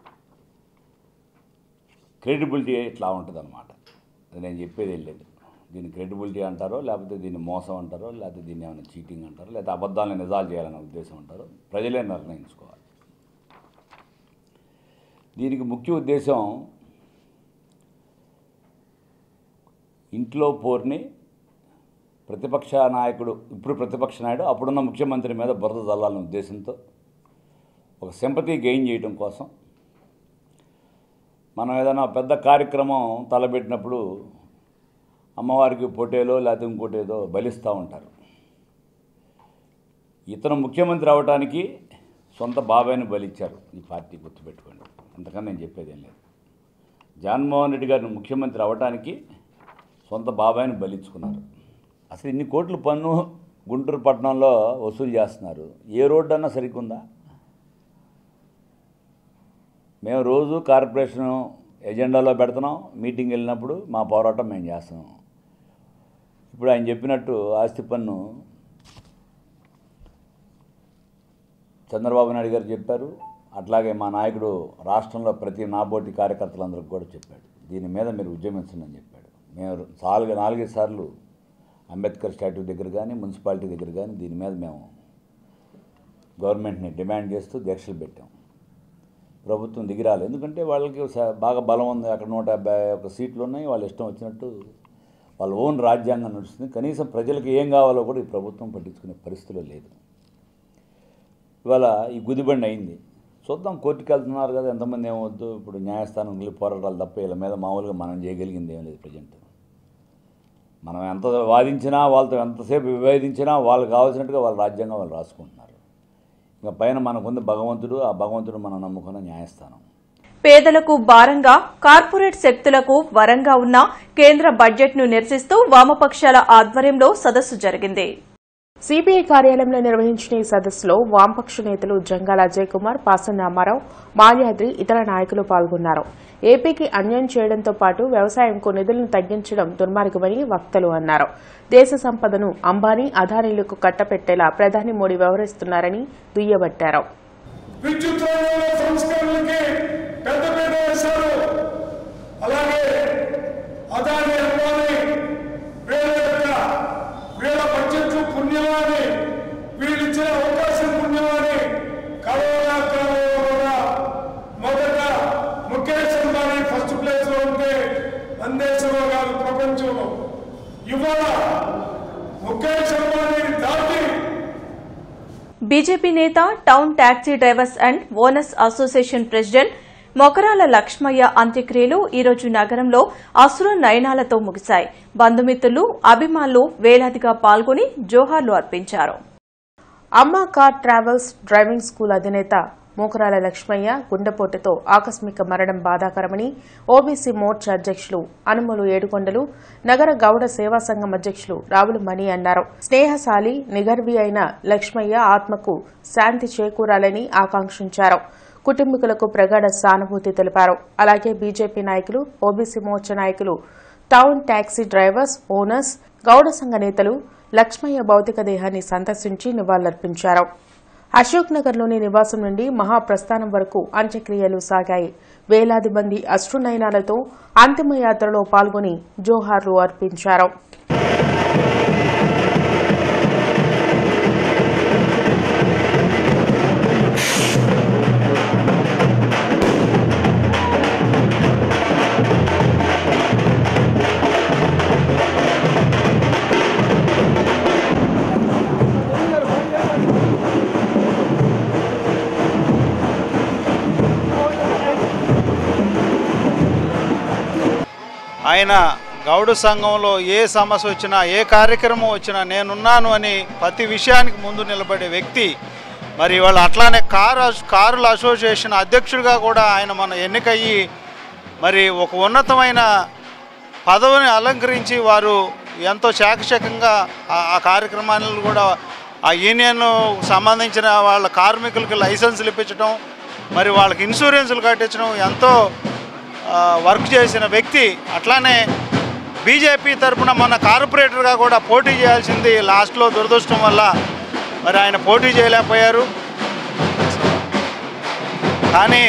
క్రెడిబిలిటీ ఇట్లా ఉంటుందన్నమాట అది నేను చెప్పేది ఏం లేదు దీన్ని క్రెడిబిలిటీ అంటారో లేకపోతే దీన్ని మోసం అంటారో లేకపోతే దీన్ని ఏమైనా చీటింగ్ అంటారో లేకపోతే అబద్ధాలను నిజాలు చేయాలనే ఉద్దేశం అంటారో ప్రజలే నిర్ణయించుకోవాలి దీనికి ముఖ్య ఉద్దేశం ఇంట్లో పోర్ని ప్రతిపక్ష నాయకుడు ఇప్పుడు ప్రతిపక్ష నాయుడు అప్పుడున్న ముఖ్యమంత్రి మీద బురద చల్లాలనే ఉద్దేశంతో ఒక సింపతి గెయిన్ చేయడం కోసం మనం ఏదైనా పెద్ద కార్యక్రమం తలబెట్టినప్పుడు అమ్మవారికి పొటేలో లేకపోతే ఇంకోటేదో బలిస్తూ ఉంటారు ఇతను ముఖ్యమంత్రి అవడానికి సొంత బాబాయిని బలిచ్చారు ఈ పార్టీ గుర్తుపెట్టుకోండి అంతకన్నా నేను చెప్పేది ఏం లేదు జగన్మోహన్ రెడ్డి గారిని ముఖ్యమంత్రి అవడానికి సొంత బాబాయిని బలించుకున్నారు అసలు ఇన్ని కోట్ల పన్ను గుంటూరు పట్టణంలో వసూలు చేస్తున్నారు ఏ రోడ్డు అన్నా సరిగ్గుందా మేము రోజు కార్పొరేషన్ ఎజెండాలో పెడుతున్నాం మీటింగ్ వెళ్ళినప్పుడు మా పోరాటం మేము చేస్తున్నాం ఇప్పుడు ఆయన చెప్పినట్టు ఆస్తి పన్ను చంద్రబాబు నాయుడు గారు చెప్పారు అట్లాగే మా నాయకుడు రాష్ట్రంలో ప్రతి నాబోటి కార్యకర్తలందరికీ కూడా చెప్పాడు దీని మీద మీరు ఉద్యమించండి అని చెప్పాడు మేము నాలుగు నాలుగైదు సార్లు అంబేద్కర్ స్టాట్యూ దగ్గర కానీ మున్సిపాలిటీ దగ్గర కానీ దీని మీద మేము గవర్నమెంట్ని డిమాండ్ చేస్తూ దీక్షలు పెట్టాం ప్రభుత్వం దిగిరాలి ఎందుకంటే వాళ్ళకి స- బాగా బలం ఉంది అక్కడ నూట యాభై ఒక సీట్లు ఉన్నాయి వాళ్ళు ఇష్టం వచ్చినట్టు వాళ్ళ ఓన్ రాజ్యాంగం నడుస్తుంది కనీసం ప్రజలకు ఏం కావాలో కూడా ఈ ప్రభుత్వం పట్టించుకునే పరిస్థితిలో లేదు ఇవాళ ఈ గుదిబండి అయింది చూద్దాం కోర్టుకి వెళ్తున్నారు కదా ఎంతమంది ఏమవద్దు ఇప్పుడు న్యాయస్థానం వెళ్ళి పోరాటాలు తప్ప వీళ్ళ మీద మామూలుగా మనం చేయగలిగింది ఏం లేదు ప్రజెంట్ మనం ఎంత వాదించినా వాళ్ళతో ఎంతసేపు విభేదించినా వాళ్ళకి కావాల్సినట్టుగా వాళ్ళ రాజ్యాంగం వాళ్ళు రాసుకుంటున్నారు ఇంకా పైన మనకుంది భగవంతుడు ఆ భగవంతుడు మనం నమ్ముకున్న న్యాయస్థానం పేదలకు భారంగా కార్పొరేట్ శక్తులకు వరంగా ఉన్న కేంద్ర బడ్జెట్ ను నిరసిస్తూ వామపక్షాల ఆధ్వర్యంలో సదస్సు జరిగింది సిబిఐ కార్యాలయంలో నిర్వహించిన ఈ సదస్సులో వామపక్ష నేతలు జంగాల అజయ్ కుమార్ పాసన్ రామారావు మాల్యాద్రి ఇతర నాయకులు పాల్గొన్నారు ఏపీకి అన్యాయం చేయడంతో పాటు వ్యవసాయంకు నిధులను తగ్గించడం దుర్మార్గమని వక్తలు అన్నారు దేశ సంపదను అంబానీ అదానీలకు కట్టపెట్టేలా ప్రధాని మోడీ వ్యవహరిస్తున్నారని దుయ్యబట్టారు విద్యుత్ రంగంలో సంస్కరణలకి పెద్ద పీట వేశారు అలాగే అదాని అంబానీ వీళ్ళ యొక్క వీళ్ళ బడ్జెట్ పుణ్యమాని వీళ్ళు ఇచ్చిన అవకాశం పుణ్యమాని కరోనా కాలంలో కూడా మొదట ముఖేష్ అంబానీ ఫస్ట్ ప్లేస్ లో ఉంటే మన దేశంలో కాదు ప్రపంచంలో ఇవాళ ముఖేష్ అంబానీని దాటి బీజేపీ నేత town taxi drivers and owners association president Mokarala Lakshmaiah అంత్యక్రియలు ఈరోజు నగరంలో అసుర నయనాలతో ముగిశాయి బంధుమిత్రులు అభిమానులు వేలాదిగా పాల్గొని జోహార్లు అర్పించారు అమ్మ కార్ ట్రావెల్స్ డ్రైవింగ్ స్కూల్ అధినేత మోకరాల లక్ష్మయ్య గుండెపోటుతో ఆకస్మిక మరణం బాధాకరమని ఓబీసీ మోర్చా అధ్యక్షులు అనుములు ఏడుకొండలు నగర గౌడ సేవా సంఘం అధ్యక్షులు రావుల మణి అన్నారు స్నేహశాలి నిగర్వి అయిన లక్ష్మయ్య ఆత్మకు శాంతి చేకూరాలని ఆకాంక్షించారు కుటుంబీకులకు ప్రగాఢ సానుభూతి తెలిపారు అలాగే బీజేపీ నాయకులు ఓబీసీ మోర్చా నాయకులు town taxi drivers owners Gouda సంఘ నేతలు లక్ష్మయ్య భౌతిక దేహాన్ని సందర్శించి నివాళులర్పించారు అశోక్ నగర్లోని నివాసం నుండి మహాప్రస్థానం వరకు అంత్యక్రియలు సాగాయి వేలాది మంది అశ్రునయనాలతో అంతిమయాత్రలో పాల్గొని జోహార్లు అర్పించారు ఆయన గౌడు సంఘంలో ఏ సమస్య వచ్చినా ఏ కార్యక్రమం వచ్చినా నేనున్నాను అని ప్రతి విషయానికి ముందు నిలబడే వ్యక్తి మరి వాళ్ళు అట్లానే కారు అస్- కారుల అసోసియేషన్ అధ్యక్షుడిగా కూడా ఆయన మన ఎన్నికయ్యి మరి ఒక ఉన్నతమైన పదవిని అలంకరించి వారు ఎంతో చాకచక్యంగా ఆ- ఆ కార్యక్రమాలను కూడా ఆ యూనియన్ సంబంధించిన వాళ్ళ కార్మికులకి లైసెన్సులు ఇప్పించడం మరి వాళ్ళకి ఇన్సూరెన్సులు కట్టించడం ఎంతో ఆ, వర్క్ చేసిన వ్యక్తి అట్లానే బీజేపీ తరపున మన కార్పొరేటర్గా కూడా పోటీ చేయాల్సింది లాస్ట్లో దురదృష్టం వల్ల మరి ఆయన పోటీ చేయలేకపోయారు కానీ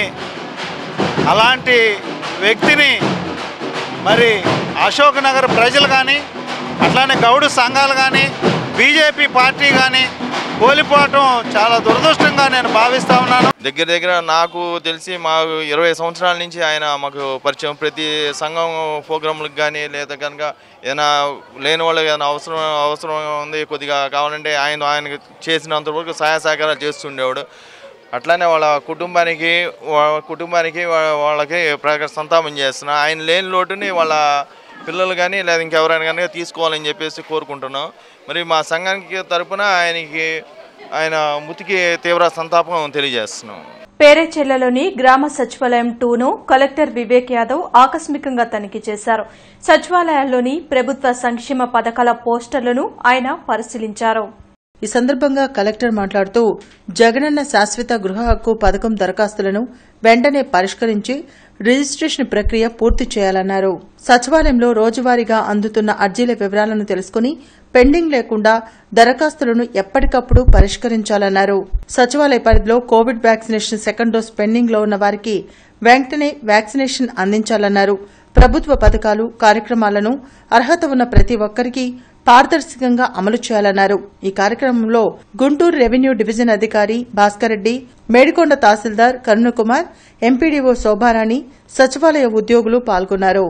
అలాంటి వ్యక్తిని మరి అశోక్ నగర్ ప్రజలు కానీ అట్లానే గౌడు సంఘాలు కానీ బీజేపీ పార్టీ కానీ కోల్పోవటం చాలా దురదృష్టంగా నేను భావిస్తా ఉన్నాను దగ్గర దగ్గర నాకు తెలిసి మా ఇరవై సంవత్సరాల నుంచి ఆయన మాకు పరిచయం ప్రతి సంఘం ప్రోగ్రాంలకు కానీ లేదా కనుక ఏదైనా లేని వాళ్ళకి ఏదైనా అవసరం అవసరం ఉంది కొద్దిగా కావాలంటే ఆయన ఆయనకి చేసినంత వరకు సహాయ సహకారాలు చేస్తుండేవాడు అట్లానే వాళ్ళ కుటుంబానికి వాళ్ళ కుటుంబానికి వా- వాళ్ళకి ప్రక సంతాపం చేస్తున్నా ఆయన లేని లోటుని వాళ్ళ పిల్లలు కానీ లేదా ఇంకెవరైనా కానీ తీసుకోవాలని చెప్పేసి కోరుకుంటున్నాం మరి మా సంఘానికి తరపున ఆయనకి ఆయన మృతికి తీవ్ర సంతాపం తెలియజేస్తున్నాం పేరేచెర్లలోని గ్రామ సచివాలయం టూను కలెక్టర్ వివేక్ యాదవ్ ఆకస్మికంగా తనిఖీ చేశారు సచివాలయాల్లోని ప్రభుత్వ సంక్షేమ పథకాల పోస్టర్లను ఆయన పరిశీలించారు ఈ సందర్భంగా కలెక్టర్ మాట్లాడుతూ జగనన్న శాశ్వత గృహ హక్కు పథకం దరఖాస్తులను వెంటనే పరిష్కరించి రిజిస్ట్రేషన్ ప్రక్రియ పూర్తి చేయాలన్నారు సచివాలయంలో రోజువారీగా అందుతున్న అర్జీల వివరాలను తెలుసుకుని పెండింగ్ లేకుండా దరఖాస్తులను ఎప్పటికప్పుడు పరిష్కరించాలన్నారు సచివాలయ పరిధిలో covid vaccination second dose pending లో ఉన్న వారికి వెంటనే వ్యాక్సినేషన్ అందించాలన్నారు ప్రభుత్వ పథకాలు కార్యక్రమాలను అర్హత ఉన్న ప్రతి ఒక్కరికి పారదర్శకంగా అమలు చేయాలన్నారు ఈ కార్యక్రమంలో గుంటూరు రెవెన్యూ డివిజన్ అధికారి భాస్కర్ రెడ్డి మేడికొండ తహసీల్దార్ కరుణకుమార్ ఎంపీడీఓ శోభారాణి సచివాలయ ఉద్యోగులు పాల్గొన్నారు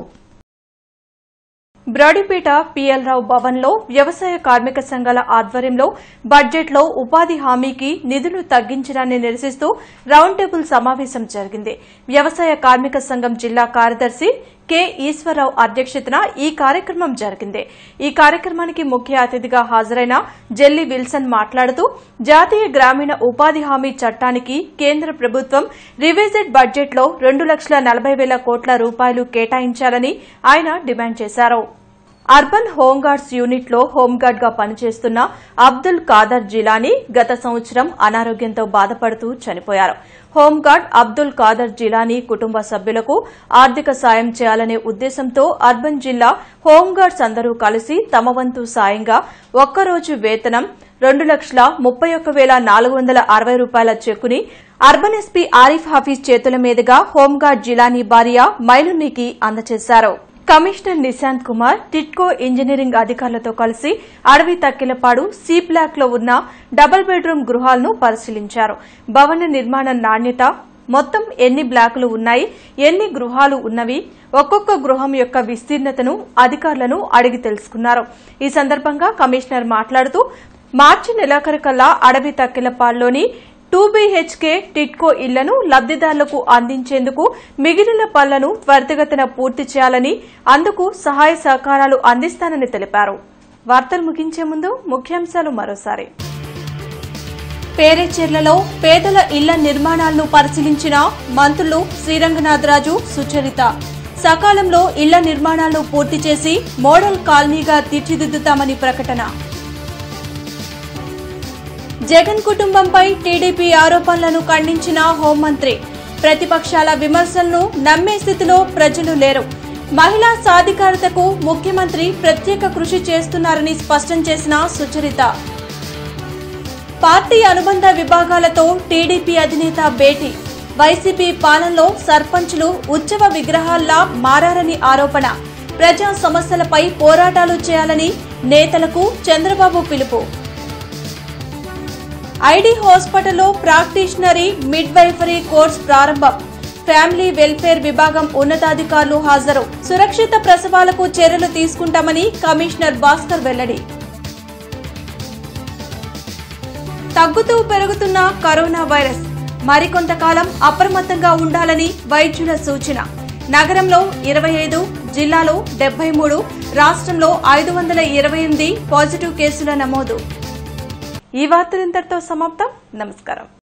బ్రాడీపేట పిఎల్ రావు భవన్లో వ్యవసాయ కార్మిక సంఘాల ఆధ్వర్యంలో బడ్జెట్లో ఉపాధి హామీకి నిధులు తగ్గించడాన్ని నిరసిస్తూ రౌండ్ టేబుల్ సమావేశం జరిగింది వ్యవసాయ కార్మిక సంఘం జిల్లా కార్యదర్శి కె ఈశ్వరరావు అధ్యక్షతన ఈ కార్యక్రమం జరిగింది ఈ కార్యక్రమానికి ముఖ్య అతిథిగా హాజరైన జెల్లి విల్సన్ మాట్లాడుతూ జాతీయ గ్రామీణ ఉపాధి హామీ చట్టానికి కేంద్ర ప్రభుత్వం రివిజెడ్ బడ్జెట్లో రెండు లక్షల నలభై వేల కోట్ల రూపాయలు కేటాయించాలని ఆయన డిమాండ్ చేశారు అర్బన్ హోంగార్డ్స్ యూనిట్లో హోంగార్డ్ గా పనిచేస్తున్న అబ్దుల్ కాదర్ జిలానీ గత సంవత్సరం అనారోగ్యంతో బాధపడుతూ చనిపోయారు హోంగార్డ్ అబ్దుల్ కాదర్ జిలానీ కుటుంబ సభ్యులకు ఆర్థిక సాయం చేయాలనే ఉద్దేశంతో అర్బన్ జిల్లా హోంగార్డ్స్ అందరూ కలిసి తమ వంతు సాయంగా ఒక్కరోజు వేతనం రెండు లక్షల ముప్పై ఒక్క వేల నాలుగు వందల అరవై రూపాయల చెక్కుని అర్బన్ ఎస్పీ ఆరిఫ్ హఫీజ్ చేతుల మీదుగా హోంగార్డ్ జిలానీ భార్య మైలునికి అందజేశారు కమిషనర్ నిశాంత్ కుమార్ టిట్కో ఇంజనీరింగ్ అధికారులతో కలిసి అడవి తక్కిలపాడు సి బ్లాక్ లో ఉన్న డబుల్ బెడ్రూమ్ గృహాలను పరిశీలించారు భవన నిర్మాణ నాణ్యత మొత్తం ఎన్ని బ్లాకులు ఉన్నాయి ఎన్ని గృహాలు ఉన్నవి ఒక్కొక్క గృహం యొక్క విస్తీర్ణతను అధికారులను అడిగి తెలుసుకున్నారు ఈ సందర్భంగా కమిషనర్ మాట్లాడుతూ మార్చి నెలాఖరుకల్లా అడవి తక్కిలపాడులోని టూ బీహెచ్కే టిట్కో ఇళ్లను లబ్దిదారులకు అందించేందుకు మిగిలిన పనులను త్వరితగతిన పూర్తి చేయాలని అందుకు సహాయ సహకారాలు అందిస్తానని తెలిపారు వార్తలు ముగించే ముందు ముఖ్యాంశాలు మరోసారి పేరేచెర్లలో పేదల ఇళ్ల నిర్మాణాలను పరిశీలించిన మంత్రులు శ్రీరంగనాథరాజు సుచరిత సకాలంలో ఇళ్ల నిర్మాణాలను పూర్తి చేసి మోడల్ కాలనీగా తీర్చిదిద్దుతామని ప్రకటన జగన్ కుటుంబంపై టీడీపీ ఆరోపణలను ఖండించిన హోంమంత్రి ప్రతిపక్షాల విమర్శలను నమ్మే స్థితిలో ప్రజలు లేరు మహిళా సాధికారతకు ముఖ్యమంత్రి ప్రత్యేక కృషి చేస్తున్నారని స్పష్టం చేసిన సుచరిత పార్టీ అనుబంధ విభాగాలతో టీడీపీ అధినేత భేటీ వైసీపీ పాలనలో సర్పంచులు ఉత్సవ విగ్రహాల్లా మారారని ఆరోపణ ప్రజా సమస్యలపై పోరాటాలు చేయాలని నేతలకు చంద్రబాబు పిలుపు ఐడి హాస్పిటల్లో ప్రాక్టీషనరీ మిడ్ వైఫరీ కోర్స్ ప్రారంభం ఫ్యామిలీ వెల్ఫేర్ విభాగం ఉన్నతాధికారులు హాజరు సురక్షిత ప్రసవాలకు చర్యలు తీసుకుంటామని కమిషనర్ భాస్కర్ వెల్లడి తగ్గుతూ పెరుగుతున్న కరోనా వైరస్ మరికొంతకాలం అప్రమత్తంగా ఉండాలని వైద్యుల సూచన నగరంలో ఇరవై ఐదు జిల్లాలో డెబ్బై మూడు రాష్ట్రంలో ఐదు వందల ఇరవై ఎనిమిది పాజిటివ్ కేసుల నమోదు ఈ వార్తలు ఇంతటితో సమాప్తం నమస్కారం